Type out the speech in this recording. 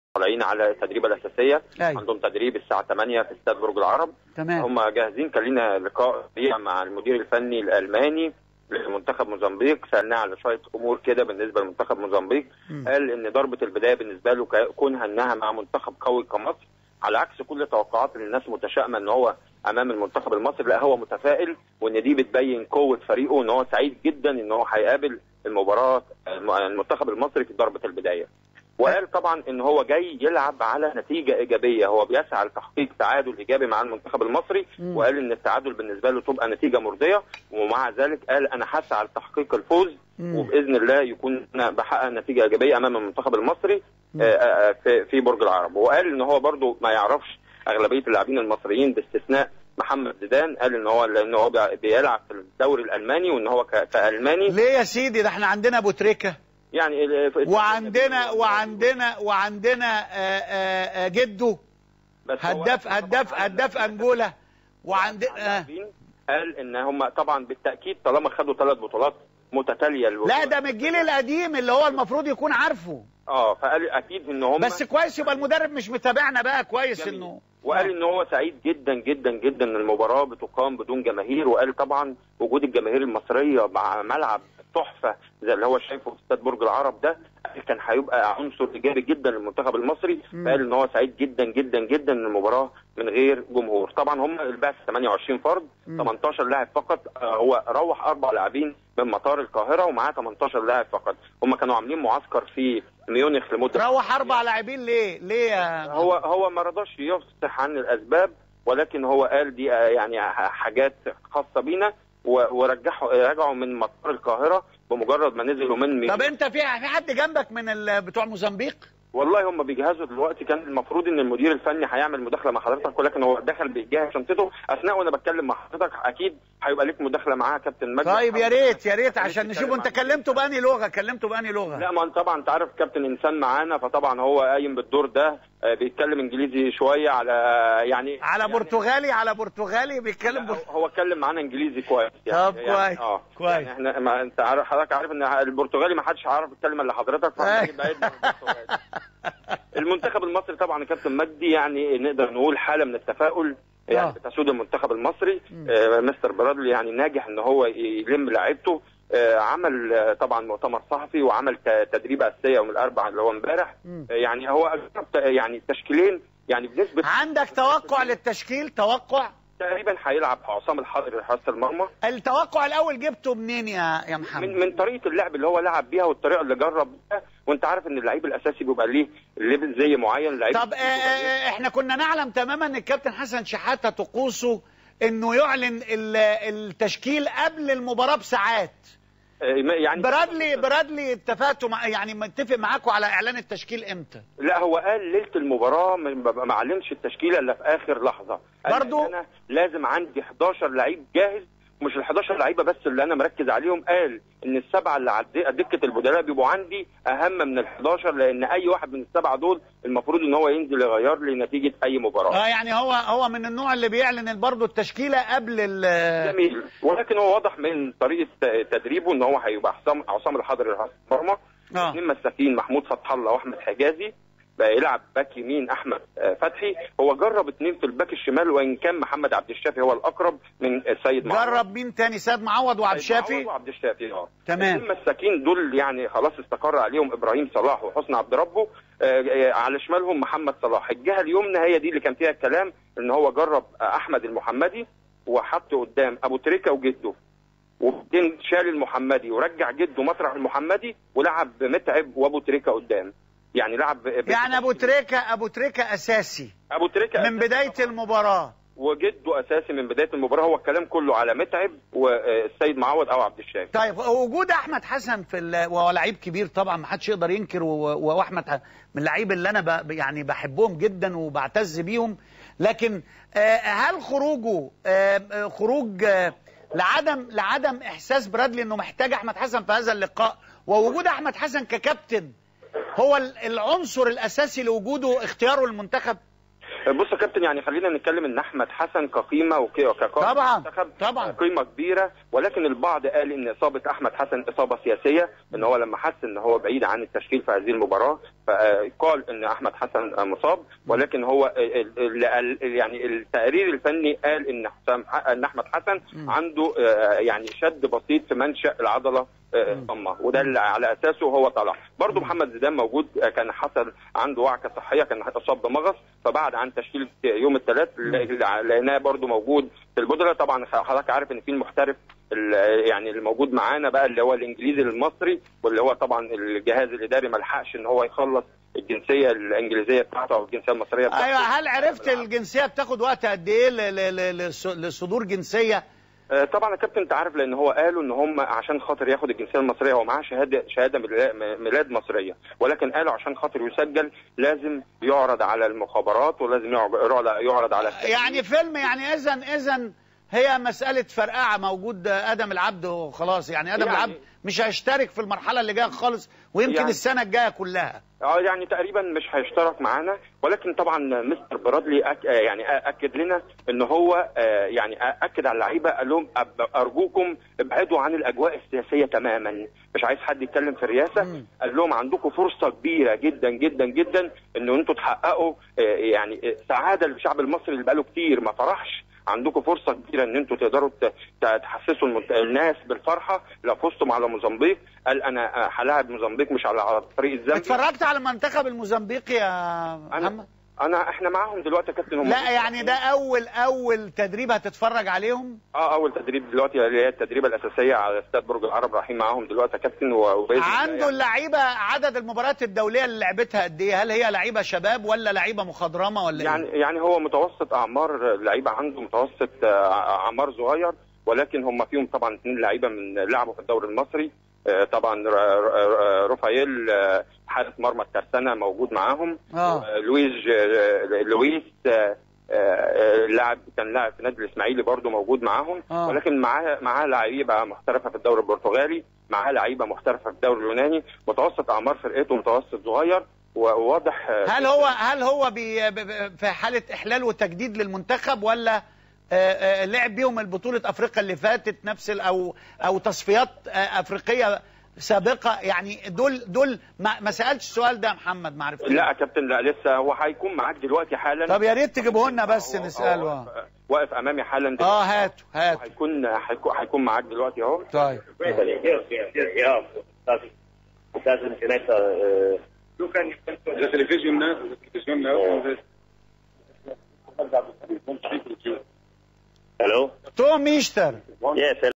طالعين على التدريبه الاساسيه أيوة. عندهم تدريب الساعه 8 في استاد برج العرب تمام هم جاهزين كان لنا لقاء سريع مع المدير الفني الالماني لمنتخب موزمبيق سالناه على شويه امور كده بالنسبه لمنتخب موزمبيق مم. قال ان ضربه البدايه بالنسبه له ك- كونها انها مع منتخب قوي كمصر على عكس كل توقعات الناس متشائمه ان هو امام المنتخب المصري لا هو متفائل وان دي بتبين قوه فريقه وان هو سعيد جدا ان هو هيقابل المباراه الم- المنتخب المصري في ضربه البدايه وقال طبعا ان هو جاي يلعب على نتيجه ايجابيه هو بيسعى لتحقيق تعادل ايجابي مع المنتخب المصري مم. وقال ان التعادل بالنسبه له تبقى نتيجه مرضيه ومع ذلك قال انا هسعى لتحقيق الفوز مم. وباذن الله يكون انا بحقق نتيجه ايجابيه امام المنتخب المصري مم. آه، آه، في في برج العرب وقال ان هو برضو ما يعرفش اغلبيه اللاعبين المصريين باستثناء محمد زيدان قال ان هو لان هو بي- بيلعب في الدوري الالماني وان هو ك- كالماني ليه يا سيدي ده احنا عندنا ابو تريكه يعني ال- وعندنا وعندنا وعندنا آه، آه، آه، جده بس هو هداف طبعاً هداف على هداف اللاعبين- انجولا وعندنا آه. اللاعبين قال ان هم طبعا بالتاكيد طالما خدوا ثلاث بطولات متتاليه لا ده من الجيل القديم اللي هو المفروض يكون عارفه اه فقال اكيد ان هم بس كويس يبقى المدرب مش متابعنا بقى كويس جميل. انه وقال ان هو سعيد جدا جدا جدا ان المباراه بتقام بدون جماهير وقال طبعا وجود الجماهير المصريه مع ملعب تحفه زي اللي هو شايفه في استاد برج العرب ده كان هيبقى عنصر ايجابي جدا للمنتخب المصري مم. فقال ان هو سعيد جدا جدا جدا ان المباراه من غير جمهور طبعا هم البعث 28 فرد مم. 18 لاعب فقط آه، هو روح اربع لاعبين من مطار القاهره ومعاه 18 لاعب فقط هم كانوا عاملين معسكر في ميونخ لمده روح اربع لاعبين ليه ليه يا هو هو ما رضاش يفصح عن الاسباب ولكن هو قال دي آه، يعني ح- حاجات خاصه بينا و- ورجعوا رجعوا من مطار القاهره بمجرد ما نزلوا من طب ميونخ انت في في حد جنبك من ال- بتوع موزمبيق والله هم بيجهزوا دلوقتي كان المفروض ان المدير الفني هيعمل مداخله مع حضرتك ولكن هو دخل بيجهز شنطته اثناء وانا بتكلم مع حضرتك اكيد هيبقى ليك مداخله معاه كابتن مجدي طيب يا ريت يا ريت خليك عشان تتكلم نشوف انت عن- كلمته بأني لغه كلمته بأني لغه لا ما انت طبعا انت عارف كابتن انسان معانا فطبعا هو قايم بالدور ده آه، بيتكلم انجليزي شويه على يعني على يعني برتغالي على برتغالي بيتكلم لا، بر... هو اتكلم معانا انجليزي كويس طب يعني كويس، اه كويس. يعني احنا ما انت عارف حضرتك عارف ان البرتغالي ما حدش عارف يتكلم الا حضرتك فاحنا بعيد عن البرتغالي. المنتخب المصري طبعا يا كابتن مجدي يعني نقدر نقول حاله من التفاؤل آه. يعني بتسود المنتخب المصري مم. آه مستر برادلي يعني ناجح ان هو يلم لعيبته آه عمل آه طبعا مؤتمر صحفي وعمل ت- تدريب اساسيه يوم الاربعاء اللي هو امبارح مم. آه يعني هو أجرب ت- يعني تشكيلين يعني بنسبه عندك توقع للتشكيل توقع تقريبا هيلعب عصام الحضري حراسه المرمى التوقع الاول جبته منين يا يا محمد من من طريقه اللعب اللي هو لعب بيها والطريقه اللي جرب بيها وانت عارف ان اللعيب الاساسي بيبقى ليه ليفل زي معين لعيب طب آه، آه، احنا كنا نعلم تماما ان الكابتن حسن شحاته طقوسه انه يعلن ال- التشكيل قبل المباراه بساعات يعني برادلي برادلي اتفقتوا مع يعني متفق معاكم على اعلان التشكيل امتى لا هو قال ليله المباراه ما ما اعلنش التشكيله الا في اخر لحظه قال برضو؟ إن انا لازم عندي 11 لعيب جاهز مش ال 11 لعيبه بس اللي انا مركز عليهم قال ان السبعه اللي على الد- دكه البدلاء بيبقوا عندي اهم من ال 11 لان اي واحد من السبعه دول المفروض ان هو ينزل يغير لي نتيجه اي مباراه اه يعني هو هو من النوع اللي بيعلن برضه التشكيله قبل ال جميل ولكن هو واضح من طريقه تدريبه ان هو هيبقى حسام عصام الحضري حارس المرمى اه اثنين مساكين محمود فتح الله واحمد حجازي بقى يلعب باك يمين احمد آه، فتحي هو جرب اثنين في الباك الشمال وان كان محمد عبد الشافي هو الاقرب من السيد معوض جرب مين تاني سيد معوض وعبد سيد معوض الشافي وعبد الشافي اه تمام. الاثنين مساكين دول يعني خلاص استقر عليهم ابراهيم صلاح وحسني عبد ربه آه، آه، على شمالهم محمد صلاح الجهه اليمنى هي دي اللي كان فيها الكلام ان هو جرب آه، احمد المحمدي وحط قدام ابو تريكه وجده وبعدين شال المحمدي ورجع جده مطرح المحمدي ولعب متعب وابو تريكه قدام يعني لعب ب- يعني ابو تريكه ابو تريكه اساسي ابو تريكه من بدايه المباراه وجده اساسي من بدايه المباراه هو الكلام كله على متعب والسيد معوض او عبد الشافي طيب وجود احمد حسن في ال... وهو لعيب كبير طبعا ما حدش يقدر ينكر و- واحمد ح- من اللعيبه اللي انا ب... يعني بحبهم جدا وبعتز بيهم لكن آه، هل خروجه آه، آه، خروج آه، لعدم لعدم احساس برادلي انه محتاج احمد حسن في هذا اللقاء ووجود احمد حسن ككابتن هو ال- العنصر الاساسي لوجوده اختياره المنتخب بص يا كابتن يعني خلينا نتكلم ان احمد حسن كقيمه وك- وكقائد طبعاً، منتخب طبعاً. قيمه كبيره ولكن البعض قال ان اصابه احمد حسن اصابه سياسيه ان هو لما حس ان هو بعيد عن التشكيل في هذه المباراه فقال ان احمد حسن مصاب ولكن هو ال- ال- ال- يعني التقرير الفني قال ان حسام ان احمد حسن مم. عنده آه، يعني شد بسيط في منشا العضله آه، الضمه وده اللي على اساسه هو طلع برضه محمد زيدان موجود آه، كان حصل عنده وعكه صحيه كان اتصاب بمغص فبعد عن تشكيل يوم الثلاث لقيناه برضه موجود في البودره طبعا حضرتك عارف ان في المحترف ال- يعني الموجود معانا بقى اللي هو الانجليزي المصري واللي هو طبعا الجهاز الاداري ما لحقش ان هو يخلص الجنسيه الانجليزيه بتاعته او الجنسيه المصريه بتاعته ايوه هل عرفت الجنسيه بتاخد وقت قد ايه ل- ل- ل- لص- لصدور جنسيه آه، طبعا يا كابتن انت عارف لان هو قالوا ان هم عشان خاطر ياخد الجنسيه المصريه هو معاه شهاده شهاده ميلا- م- ميلاد مصريه ولكن قالوا عشان خاطر يسجل لازم يعرض على المخابرات ولازم يعرض يعرض على يعني فيلم يعني اذا اذا هي مساله فرقعه موجود ادم العبد وخلاص يعني ادم يعني- العبد مش هيشترك في المرحله اللي جايه خالص ويمكن يعني- السنه الجايه كلها اه يعني تقريبا مش هيشترك معانا ولكن طبعا مستر برادلي أك آه يعني آه اكد لنا ان هو آه يعني آه اكد على اللعيبه قال لهم أب- ارجوكم ابعدوا عن الاجواء السياسيه تماما مش عايز حد يتكلم في الرئاسه مم. قال لهم عندكم فرصه كبيره جدا جدا جدا ان انتوا تحققوا آه يعني آه، سعاده للشعب المصري اللي بقاله كتير ما فرحش عندكم فرصه كبيره ان انتوا تقدروا ت- ت- تحسسوا المت- الناس بالفرحه لو فزتم على موزمبيق قال انا آه، هلاعب موزمبيق مش على على طريق الزامبيا اتفرجت على المنتخب الموزمبيقي يا محمد انا احنا معاهم دلوقتي يا كابتن هم لا يعني ده اول اول تدريب هتتفرج عليهم اه اول تدريب دلوقتي اللي هي التدريبه الاساسيه على استاد برج العرب رايحين معاهم دلوقتي يا كابتن و- وباذن الله عنده يعني- اللعيبه عدد المباريات الدوليه اللي لعبتها قد ايه هل هي لعيبه شباب ولا لعيبه مخضرمه ولا يعني ايه يعني هو متوسط اعمار اللعيبه عنده متوسط آه، اعمار صغير ولكن هم فيهم طبعا اثنين لعيبه من لعبوا في الدوري المصري آه، طبعا ر- ر- رفايل آه، حارس مرمى الترسانه موجود معاهم اه آه، لويس آه، لويس آه، آه، لاعب كان لاعب في نادي الاسماعيلي برضه موجود معاهم آه. ولكن معاه معاه لعيبه محترفه في الدوري البرتغالي معاه لعيبه محترفه في الدوري اليوناني متوسط اعمار فرقته متوسط صغير وواضح آه، هل هو هل هو بي ب- ب- في حاله احلال وتجديد للمنتخب ولا آه، آه، لعب بيهم البطوله افريقيا اللي فاتت نفس ال- او او تصفيات آه، افريقيه سابقه يعني دول دول ما, ما سالتش السؤال ده يا محمد ما عرفتش لا يا كابتن لا لسه هو هيكون معاك دلوقتي حالا طب يا ريت تجيبه لنا بس هو- نساله هو آه. واقف- واقف امامي حالا اه دلوقتي. هاتوا هاتوا هيكون هيكون هيكون معاك دلوقتي اهو طيب Yes, yes, yes, yeah. That's, doesn't connect. Uh, La televisión, ¿no? La televisión, ¿no? hello. تو ميشتر Yes,